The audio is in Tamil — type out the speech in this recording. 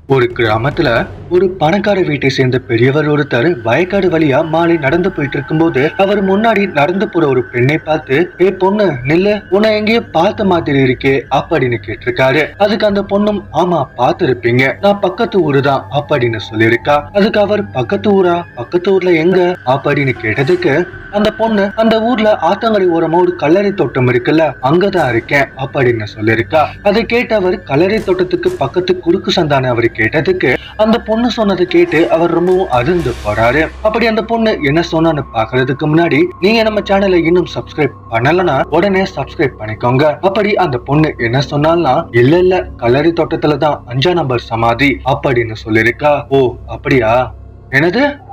ஒரு கிராமத்துல ஒரு பணக்கார வீட்டை சேர்ந்த பெரியவர் ஒருத்தர் வயக்காடு வழியா மாலை நடந்து போயிட்டு இருக்கும்போது அவர் முன்னாடி நடந்து போற ஒரு பெண்ணை பார்த்து ஏ பொண்ணு நில்லு உன்னை எங்கேயோ பார்த்த மாதிரி இருக்கே அப்படின்னு கேட்டிருக்காரு அதுக்கு அந்த பொண்ணும் ஆமா பார்த்திருப்பீங்க நான் பக்கத்து ஊரு தான் அப்படின்னு சொல்லியிருக்கா அதுக்கு அவர் பக்கத்து ஊரா பக்கத்து ஊர்ல எங்க அப்படின்னு கேட்டதுக்கு அந்த பொண்ணு அந்த ஊர்ல ஆத்தங்கரை ஓரமா ஒரு கல்லறை தோட்டம் இருக்குல்ல அங்கதான் இருக்கேன் அப்படின்னு சொல்லியிருக்கா அதை கேட்டு அவர் கல்லறை தோட்டத்துக்கு பக்கத்து குறுக்கு சந்தான அவர் கேட்டதுக்கு அந்த பொண்ணு சொன்னதை கேட்டு அவர் ரொம்பவும் அதிர்ந்து போறாரு அப்படி அந்த பொண்ணு என்ன சொன்னான்னு பாக்குறதுக்கு முன்னாடி நீங்க நம்ம சேனலை இன்னும் சப்ஸ்கிரைப் பண்ணலனா உடனே சப்ஸ்கிரைப் பண்ணிக்கோங்க அப்படி அந்த பொண்ணு என்ன சொன்னால்னா இல்ல இல்ல கல்லறை தோட்டத்துல தான் அஞ்சா நம்பர் சமாதி அப்படின்னு சொல்லியிருக்கா ஓ அப்படியா என்னது